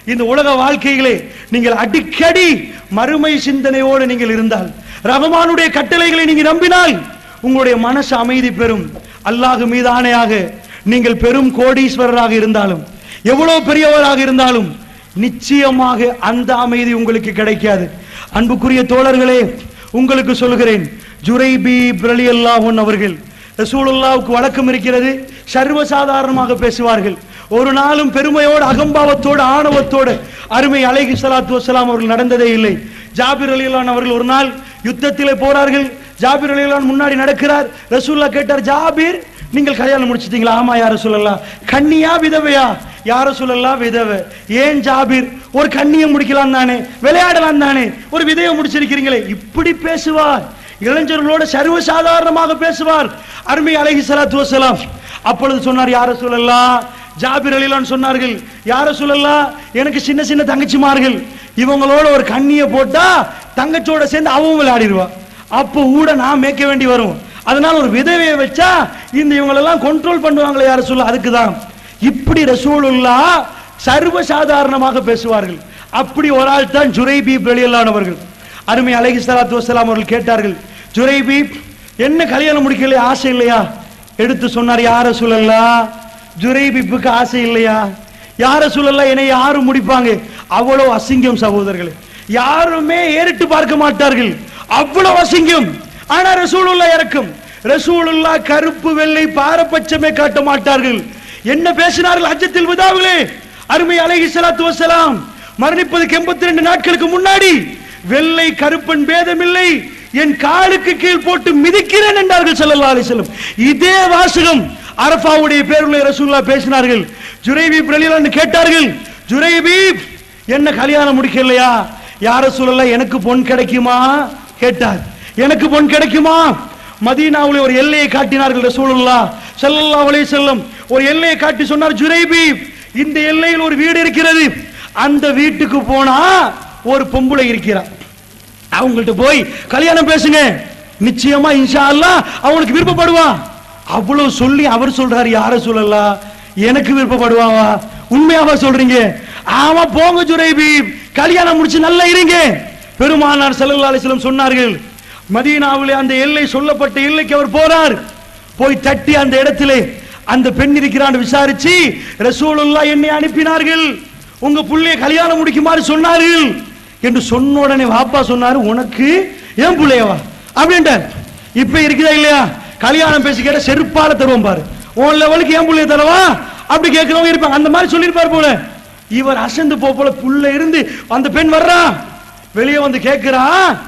இந்த உலக வாழ்க்கையிலே நீங்கள் அடிக்கடி மறுமை சிந்தனையோடு நீங்கள் இருந்தால் ரஹ்மானுடைய கட்டளைகளை நீங்கள் நம்பினால் உங்களுடைய மனசு அமைதி பெறும் அல்லாஹ் மீது ஆணையாக நீங்கள் பெரும் கோடீஸ்வரராக இருந்தாலும் எவ்வளவு பெரியவராக இருந்தாலும் நிச்சயமாக அந்த அமைதி உங்களுக்கு கிடைக்காது அன்புக்குரிய தோழர்களே உங்களுக்கு சொல்கிறேன் ஜுரைபி பிரலியல்லாஹன் அவர்கள் ரசூலுல்லாவுக்கு வழக்கம் இருக்கிறது சர்வசாதாரணமாக பேசுவார்கள் ஒரு நாளும் பெருமையோடு அகம்பாவத்தோடு ஆணவத்தோடு அருமை அலைஹி ஸலாத்து வஸலாம் அவர்கள் நடந்ததே இல்லை ஜாபிர் அலிலான் அவர்கள் ஒரு நாள் யுத்தத்திலே போறார்கள் ஜாபிர் அலிலான் முன்னாடி நடக்கிறார் ரசூல்லா கேட்டார் ஜாபிர் நீங்கள் கல்யாணம் முடிச்சிட்டீங்களா ஆமா யார சொல்லலாம் கன்னியா விதவையா யார சொல்லலாம் விதவை ஏன் ஜாபிர் ஒரு கண்ணியை முடிக்கலாம் தானே விளையாடலாம் தானே ஒரு விதையை முடிச்சிருக்கிறீங்களே இப்படி பேசுவார் இளைஞர்களோட சர்வசாதாரணமாக பேசுவார் அருமை அலைஹி ஸலாத்து வஸலாம் அப்பொழுது சொன்னார் யார சொல்லலாம் ஜாபிர் அலிலான் சொன்னார்கள் யார சொல்லலாம் எனக்கு சின்ன சின்ன தங்கச்சிமார்கள் இவங்களோட ஒரு கண்ணியை போட்டா தங்கச்சியோட சேர்ந்து அவன் விளையாடிடுவா அப்போ ஊட நான் மேய்க்க வேண்டி வரும் அதனால ஒரு விதவையை வச்சா இந்த இவங்களெல்லாம் கண்ட்ரோல் பண்ணுவாங்களே யார சொல்ல அதுக்கு தான் இப்படி ரசூலுல்லா சர்வ சாதாரணமாக பேசுவார்கள் அப்படி ஒரு ஆள் தான் ஜுரைபி வெளியிலானவர்கள் அருமை அலைஹி ஸலாத்து வஸலாம் அவர்கள் கேட்டார்கள் ஜுரைபி என்ன கல்யாணம் முடிக்கல ஆசை இல்லையா எடுத்து சொன்னார் யார சொல்லலாம் ஜுரைபிப்புக்கு ஆசை இல்லையா யார சொல்லலாம் என்னை யாரும் முடிப்பாங்க அவ்வளவு அசிங்கம் சகோதரர்களே யாருமே ஏறிட்டு பார்க்க மாட்டார்கள் அவ்வளவு அசிங்கம் ஆனா ரசூலுல்லா இறக்கும் ரசூலுல்லா கருப்பு வெள்ளை பாரபட்சமே காட்ட மாட்டார்கள் என்ன பேசினார்கள் அஜத்தில் விதாவிலே அருமை அலைஹி ஸலாத்து வஸலாம் மரணிப்பதுக்கு எண்பத்தி ரெண்டு நாட்களுக்கு முன்னாடி வெள்ளை கருப்பன் பேதமில்லை என் காலுக்கு கீழ் போட்டு மிதிக்கிறேன் என்றார்கள் ஸல்லல்லாஹு அலைஹி வஸல்லம் இதே வாசகம் அரஃபாவுடைய பேருள்ள ரசூலுல்லா பேசினார்கள் ஜுரைபி பிரலிலான்னு கேட்டார்கள் ஜுரைபி என்ன கல்யாணம் முடிக்கலையா யார சொல்லல எனக்கு பொன் கிடைக்குமா கேட்டார் எனக்கு பொன் கிடைக்குமா மதீனாவுல ஒரு எல்லையை காட்டினார்கள் ரசூலுல்லா ஸல்லல்லாஹு அலைஹி வஸல்லம் ஒரு எல்லையை காட்டி சொன்னார் ஜுரைபி இந்த எல்லையில் ஒரு வீடு இருக்கிறது அந்த வீட்டுக்கு போனா ஒரு பொம்பளை இருக்கிறார் அவங்கள்ட்ட போய் கல்யாணம் பேசுங்க நிச்சயமா இன்ஷா அல்லாஹ் அவனுக்கு விருப்பப்படுவான் அவ்வளவு சொல்லி அவர் சொல்றாரு யார சொல்லலாம் எனக்கு விருப்பப்படுவாவா உண்மையாவா சொல்றீங்க ஆமா போங்க ஜுரைபி கல்யாணம் முடிச்சு நல்லா இருங்க பெருமானார் ஸல்லல்லாஹு அலைஹி வஸல்லம் சொன்னார்கள் மதீனாவிலே அந்த எல்லை சொல்லப்பட்ட எல்லைக்கு அவர் போறார் போய் தட்டி அந்த இடத்திலே அந்த பெண் இருக்கிறான்னு விசாரிச்சு ரசூலுல்லாஹ் என்னை அனுப்பினார்கள் உங்க புள்ளைய கல்யாணம் முடிக்குமாறு சொன்னார்கள் என்று சொன்ன உடனே வாப்பா சொன்னாரு உனக்கு ஏன் புள்ளையவா அப்படின்ட்டார் இப்ப இருக்குதா இல்லையா கல்யாணம் பேசி கேட்ட செருப்பால தருவோம் பாரு உன் லெவலுக்கு ஏன் புள்ளைய தரவா அப்படி கேட்கிறவங்க இருப்பாங்க அந்த மாதிரி சொல்லியிருப்பார் போல இவர் அசந்து போ போல புள்ள இருந்து அந்த பெண் வர்றா வெளியே வந்து கேட்கிறா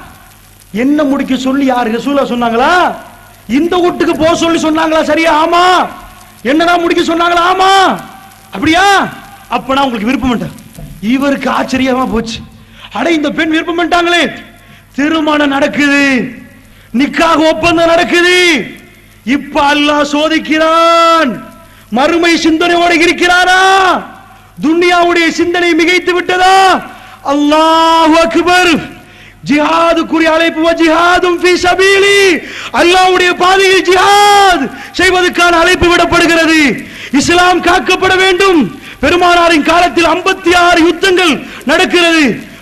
என்ன முடிக்க சொல்லி யார் ரசூலா சொன்னாங்களா இந்த வீட்டுக்கு போக சொல்லி சொன்னாங்களா சரியா ஆமா என்னதான் முடிக்க சொன்னாங்களா ஆமா அப்படியா அப்ப நான் உங்களுக்கு விருப்பம் இவருக்கு ஆச்சரியமா போச்சு அட இந்த பெண் விருப்பம் பண்ணிட்டாங்களே திருமணம் நடக்குது நிக்காக ஒப்பந்தம் நடக்குது இப்ப அல்லாஹ் சோதிக்கிறான் மறுமை சிந்தனையோட இருக்கிறாரா துன்யாவுடைய சிந்தனை மிகைத்து விட்டதா அல்லாஹ் அக்பர் ஜிஹாதுக்குரிய அழைப்பு வ ஜிஹாதும் ஃபீ சபீலி அல்லாஹ்வுடைய பாதையில் ஜிஹாத் செய்வதற்கான அழைப்பு விடப்படுகிறது இஸ்லாம் காக்கப்பட வேண்டும் பெருமானாரின் காலத்தில் 56 யுத்தங்கள் நடக்கிறது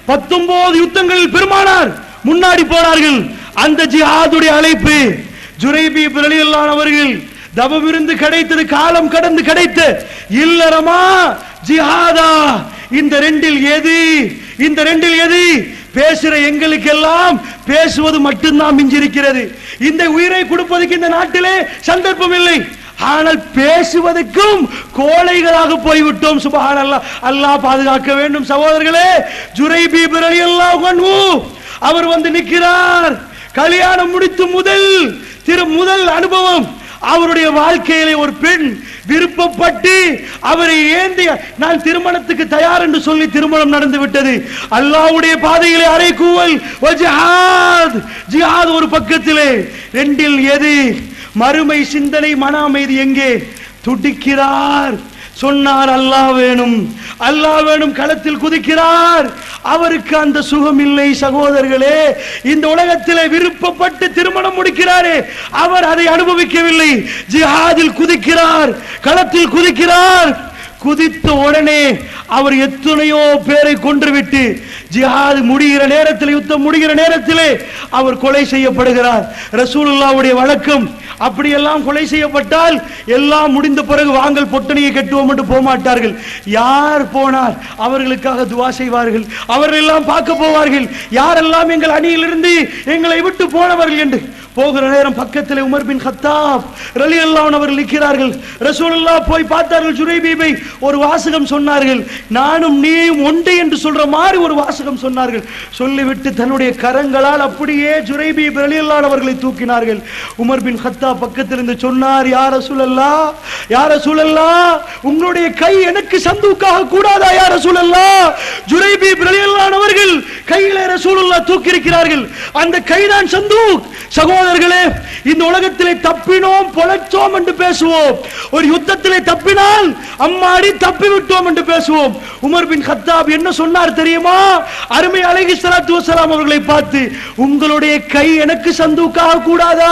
19 யுத்தங்களில் பெருமானார் முன்னாடி போனார்கள் அந்த ஜிஹாதுடைய அழைப்பு ஜுரைபி பிரலியல்லான் அவர்கள் தவமிருந்து கிடைத்தது காலம் கடந்து கிடைத்த இல்லறமா ஜிஹாதா இந்த ரெண்டில் எது இந்த ரெண்டில் எது பேசுற எங்களுக்கெல்லாம் பேசுவது மட்டும்தான் மிஞ்சிருக்கிறது இந்த உயிரை கொடுப்பதற்கு இந்த நாட்டிலே சந்தர்ப்பம் இல்லை ஆனால் பேசுவதற்கும் கோழைகளாக போய்விட்டோம் சுபஹான் அல்லாஹ் அல்லாஹ் பாதுகாக்க வேண்டும் சகோதரர்களே ஜுரைபி பிரலியல்லாஹு அன்ஹு அவர் வந்து நிற்கிறார் கல்யாணம் முடித்து முதல் திரு முதல் அனுபவம் அவருடைய வாழ்க்கையிலே ஒரு பெண் விருப்பப்பட்டு அவரை ஏந்தி நான் திருமணத்துக்கு தயார் என்று சொல்லி திருமணம் நடந்து விட்டது அல்லாஹ்வுடைய பாதையிலே அரை கூவல் வ ஜிஹாத் ஜிஹாத் ஒரு பக்கத்திலே ரெண்டில் எது மறுமை சிந்தனை மன அமைதி எங்கே துடிக்கிறார் சொன்னார் அல்லாஹ் வேணும் அல்லாஹ் வேணும் களத்தில் குதிக்கிறார் அவருக்கு அந்த சுகம் இல்லை சகோதரர்களே இந்த உலகத்திலே விருப்பப்பட்டு திருமணம் முடிக்கிறாரே அவர் அதை அனுபவிக்கவில்லை ஜிஹாதில் குதிக்கிறார் களத்தில் குதிக்கிறார் குதித்த உடனே அவர் எத்தனையோ பேரை கொன்றுவிட்டு ஜிஹாது முடிகிற நேரத்தில் யுத்தம் முடிகிற நேரத்திலே அவர் கொலை செய்யப்படுகிறார் ரசூலுல்லாவுடைய வழக்கம் அப்படியெல்லாம் கொலை செய்யப்பட்டால் எல்லாம் முடிந்த பிறகு வாங்கல் பொட்டணியை கட்டுவோம் என்று போக மாட்டார்கள் யார் போனால் அவர்களுக்காக துவா செய்வார்கள் அவர்கள் எல்லாம் பார்க்க போவார்கள் யாரெல்லாம் எங்கள் அணியிலிருந்து எங்களை விட்டு போனவர்கள் என்று போகிற நேரம் பக்கத்தில் உமர் பின் கத்தாப் ரலி அல்லாஹ் அவர்கள் நிற்கிறார்கள் ரசூலுல்லாஹ் போய் பார்த்தார்கள் ஜுரைபீபை ஒரு வாசகம் சொன்னார்கள் நானும் நீயும் ஒன்று என்று சொல்ற மாதிரி ஒரு வாசகம் சொன்னார்கள் சொல்லிவிட்டு தன்னுடைய கரங்களால் அப்படியே ஜுரைபீப் ரலி அல்லாஹ் அவர்களை தூக்கினார்கள் உமர் பின் கத்தாப் பக்கத்தில் இருந்து சொன்னார் யார சூழல்லா யார சூழல்லா உங்களுடைய கை எனக்கு சந்தூக்காக கூடாதா யார சூழல்லா ஜுரைபீப் ரலி அல்லாஹ் அவர்கள் கையில ரசூலுல்லாஹ் தூக்கி இருக்கிறார்கள் அந்த கைதான் சந்தூக் சகோதரர்களே இந்த உலகத்திலே தப்பினோம் பொழைச்சோம் என்று பேசுவோம் ஒரு யுத்தத்திலே தப்பினால் அம்மாடி தப்பி விட்டோம் என்று பேசுவோம் உமர் பின் கத்தாப் என்ன சொன்னார் தெரியுமா அருமை அலைஹி ஸலாத்து வஸலாம் அவர்களை பார்த்து உங்களுடைய கை எனக்கு சந்தூக்காக கூடாதா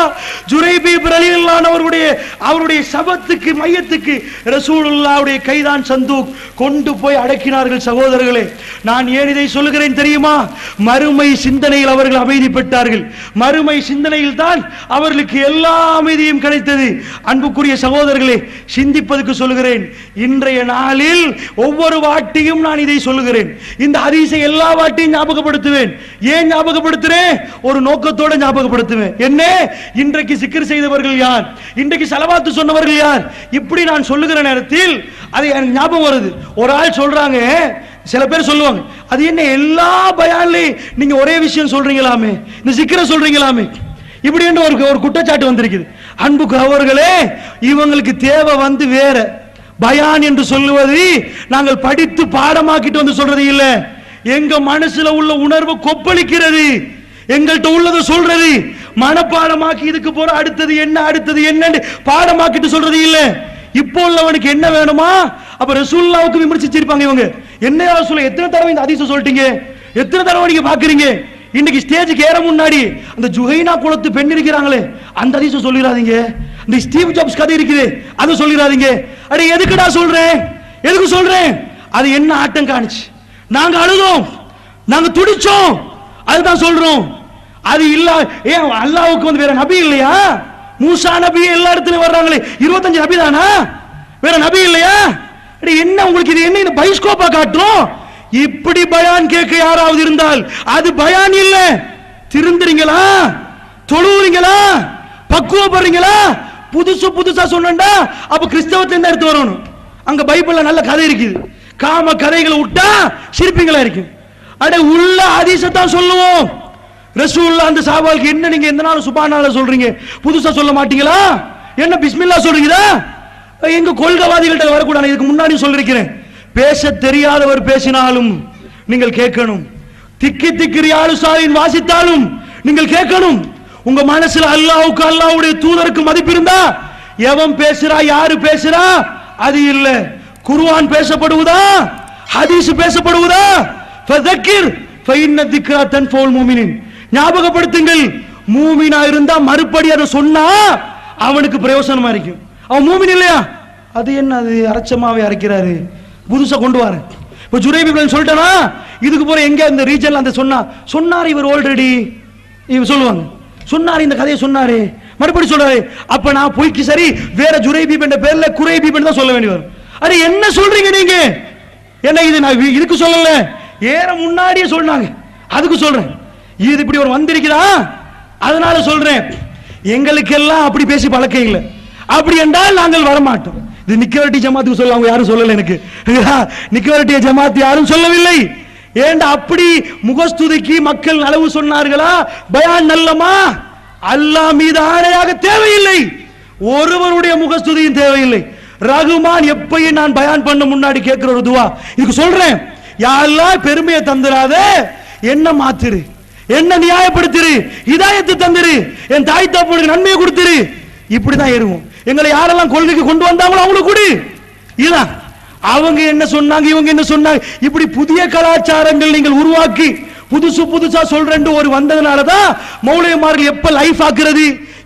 ஜுரைபி ரலியல்லாஹு அவருடைய அவருடைய சபத்துக்கு மையத்துக்கு ரசூலுல்லாஹ்வுடைய கைதான் சந்தூக் கொண்டு போய் அடக்கினார்கள் சகோதரர்களே நான் ஏன் இதை சொல்லுகிறேன் தெரியுமா மறுமை சிந்தனையில் அவர்கள் அமைதி பெற்றார்கள் மறுமை சிந்தனையில் தான் அவர்களுக்கு எல்லா அமைதியும் கிடைத்தது அன்புக்குரிய சகோதரர்களே சிந்திப்பதற்கு சொல்லுகிறேன் இன்றைய நாளில் ஒவ்வொரு வாட்டியும் நான் இதை சொல்லுகிறேன் இந்த ஹதீஸை எல்லா வாட்டியும் ஞாபகப்படுத்துவேன் ஏன் ஞாபகப்படுத்துறேன் ஒரு நோக்கத்தோட ஞாபகப்படுத்துவேன் என்ன இன்றைக்கு சிக்கர் செய்தவர்கள் யார் இன்றைக்கு செலவாத்து சொன்னவர்கள் யார் இப்படி நான் சொல்லுகிற நேரத்தில் அது எனக்கு ஞாபகம் வருது ஒரு ஆள் சொல்றாங்க சில பேர் சொல்லுவாங்க அது என்ன எல்லா பயான்லையும் நீங்க ஒரே விஷயம் சொல்றீங்களாமே இந்த சிக்கரை சொல்றீங்களாமே இப்படி என்று ஒரு ஒரு குற்றச்சாட்டு வந்திருக்குது அன்புக்கு அவர்களே இவங்களுக்கு தேவை வந்து வேற பயான் என்று சொல்லுவது நாங்கள் படித்து பாடமாக்கிட்டு வந்து சொல்றது இல்ல எங்க மனசுல உள்ள உணர்வு கொப்பளிக்கிறது எங்கள்கிட்ட உள்ளதை சொல்றது மனப்பாடமாக்கி இதுக்கு போற அடுத்தது என்ன அடுத்தது என்னன்னு பாடமாக்கிட்டு சொல்றது இல்ல இப்போ உள்ளவனுக்கு என்ன வேணுமா அப்ப ரசூல்லாவுக்கு விமர்சிச்சிருப்பாங்க இவங்க என்ன ரசூல் எத்தனை தடவை இந்த அதிசயம் சொல்லிட்டீங்க எத்தனை தடவை நீங்க பாக்குறீங்க இன்னைக்கு ஸ்டேஜுக்கு ஏற முன்னாடி அந்த ஜுஹைனா குலத்து பெண் இருக்கிறாங்களே அந்த அதிசயம் சொல்லிடாதீங்க இந்த ஸ்டீவ் ஜாப்ஸ் கதை இருக்குது அதை சொல்லிடாதீங்க அட எதுக்குடா சொல்றேன் எதுக்கு சொல்றேன் அது என்ன ஆட்டம் காணுச்சு நாங்க அழுதோம் நாங்க துடிச்சோம் அதுதான் சொல்றோம் அது இல்ல ஏன் அல்லாவுக்கு வந்து வேற நபி இல்லையா மூசா நபி எல்லா இடத்துலயும் வர்றாங்களே இருபத்தஞ்சு நபி தானா வேற நபி இல்லையா அட என்ன உங்களுக்கு இது என்ன இந்த பைஸ்கோப்பா காட்டும் இப்படி பயான் கேட்க யாராவது இருந்தால் அது பயான் இல்ல திருந்துறீங்களா தொழுவுறீங்களா பக்குவப்படுறீங்களா புதுசு புதுசா சொன்னா அப்ப கிறிஸ்தவத்துல இருந்து எடுத்து வரணும் அங்க பைபிள்ல நல்ல கதை இருக்குது காம கதைகளை விட்டா சிரிப்பீங்களா இருக்கு அட உள்ள அதிசத்தான் சொல்லுவோம் ரசூல்லா அந்த சாபாலுக்கு என்ன நீங்க எந்த நாள் சுபானால சொல்றீங்க புதுசா சொல்ல மாட்டீங்களா என்ன பிஸ்மில்லா சொல்றீங்களா எங்க கொள்கைவாதிகள்ட்ட வரக்கூடாது இதுக்கு முன்னாடி சொல்லிருக்கிறேன் பேச தெரியாதவர் பேசினாலும் நீங்கள் கேட்கணும் திக்கி திக்கிரி ஆளுசாலின் வாசித்தாலும் நீங்கள் கேட்கணும் உங்க மனசுல அல்லாவுக்கு அல்லாவுடைய தூதருக்கு மதிப்பு இருந்தா எவன் பேசுறா யாரு பேசுறா அது இல்ல குர்ஆன் பேசப்படுவதா ஹதீஸ் பேசப்படுவதா ஃபதக்கிர் ஃபைன்ன திக்ரா தன்ஃபவுல் முஃமினின் ஞாபகப்படுத்துங்கள் மூமினா இருந்தா மறுபடி அதை சொன்னா அவனுக்கு பிரயோசனமா இருக்கும் அவன் மூமின் இல்லையா அது என்ன அது அரைச்சமாவே அரைக்கிறாரு புதுசா கொண்டு வர இப்ப ஜுரைபி இப்ராஹிம் சொல்லிட்டானா இதுக்கு போற எங்க இந்த ரீஜன்ல அந்த சொன்னா சொன்னார் இவர் ஆல்ரெடி இவர் சொல்லுவாங்க சொன்னாரு இந்த கதையை சொன்னாரு மறுபடி சொல்றாரு அப்ப நான் பொய்க்கு சரி வேற ஜுரைபீப் என்ற பேர்ல குறைபீப் தான் சொல்ல வேண்டி வரும் அरे என்ன சொல்றீங்க நீங்க என்ன இது நான் வி- இதுக்கு சொல்லல ஏற முன்னாடியே சொன்னாங்க அதுக்கு சொல்றேன் இது இப்படி ஒரு வந்திருக்குதா அதனால சொல்றேன் எங்களுக்கெல்லாம் அப்படி பேசி பழக்கம் இல்லை அப்படி என்றால் நாங்கள் வரமாட்டோம் இது நிக்கவரட்டி ஜமாத்துக்கு சொல்ல அவங்க யாரும் சொல்லல எனக்கு நிக்கவரட்டிய ஜமாத் யாரும் சொல்லவில்லை ஏண்டா அப்படி முகஸ்துதிக்கு மக்கள் நலவு சொன்னார்களா பயான் நல்லமா அல்லாஹ் மீது ஆணையாக தேவையில்லை ஒருவருடைய முகஸ்துதியும் தேவையில்லை ரகுமான் எப்பயும் நான் பயான் பண்ண முன்னாடி கேட்கிற ஒரு துவா இதுக்கு சொல்றேன் யாரெல்லாம் பெருமையை தந்துராத என்ன மாத்துரு என்ன நியாயப்படுத்திரு இதாயத்து தந்துரு என் தாய் தப்பனுக்கு நன்மையை கொடுத்துரு இப்படிதான் ஏறுவோம் எங்களை யாரெல்லாம் கொள்கைக்கு கொண்டு வந்தாங்களோ அவங்களுக்கு கொடு இதுதான் அவங்க என்ன சொன்னாங்க இவங்க என்ன சொன்னாங்க இப்படி புதிய கலாச்சாரங்கள் நீங்கள் உருவாக்கி புதுசு புதுசா சொல்றேன் ஒரு வந்ததுனால தான் மௌலியமார்கள் எப்ப லைஃப் ஆக்குறது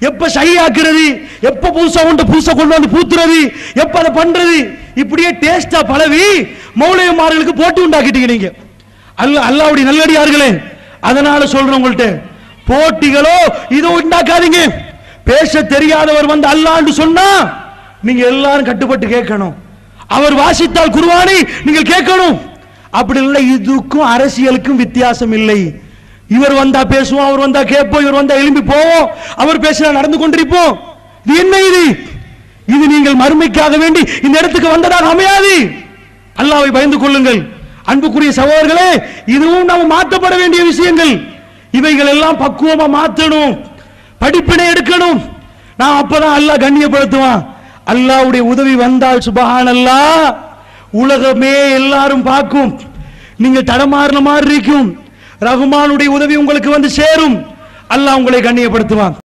எப்ப சையாக்குறது எப்ப புதுசா கொண்டு புதுசா கொண்டு வந்து பூத்துறது எப்ப அதை பண்றது இப்படியே டேஸ்டா பழவி மௌலியமார்களுக்கு போட்டி உண்டாக்கிட்டீங்க நீங்க அல்ல அல்லாவுடைய நல்லடியார்களே அதனால சொல்றேன் உங்கள்ட்ட போட்டிகளோ இதோ உண்டாக்காதீங்க பேச தெரியாதவர் வந்து அல்லான்னு சொன்னா நீங்க எல்லாரும் கட்டுப்பட்டு கேட்கணும் அவர் வாசித்தால் குருவானை நீங்கள் கேட்கணும் அப்படி இல்லை இதுக்கும் அரசியலுக்கும் வித்தியாசம் இல்லை இவர் வந்தா பேசுவோம் அவர் வந்தா கேட்போம் இவர் வந்தா எழும்பி போவோம் அவர் பேசினா நடந்து கொண்டிருப்போம் இது என்ன இது இது நீங்கள் மறுமைக்காக வேண்டி இந்த இடத்துக்கு வந்ததாக அமையாது அல்லாவை பயந்து கொள்ளுங்கள் அன்புக்குரிய சகோதரர்களே இதுவும் நாம் மாற்றப்பட வேண்டிய விஷயங்கள் இவைகள் எல்லாம் பக்குவமா மாத்தணும் படிப்பினை எடுக்கணும் நான் அப்பதான் அல்லாஹ் கண்ணியப்படுத்துவான் அல்லாஹ்வுடைய உதவி வந்தால் சுபஹான் அல்லாஹ் உலகமே எல்லாரும் பார்க்கும் நீங்க தடமாறின மாதிரி இருக்கும் ரகுமானுடைய உதவி உங்களுக்கு வந்து சேரும் அல்லாஹ் உங்களை கண்ணியப்படுத்துவான்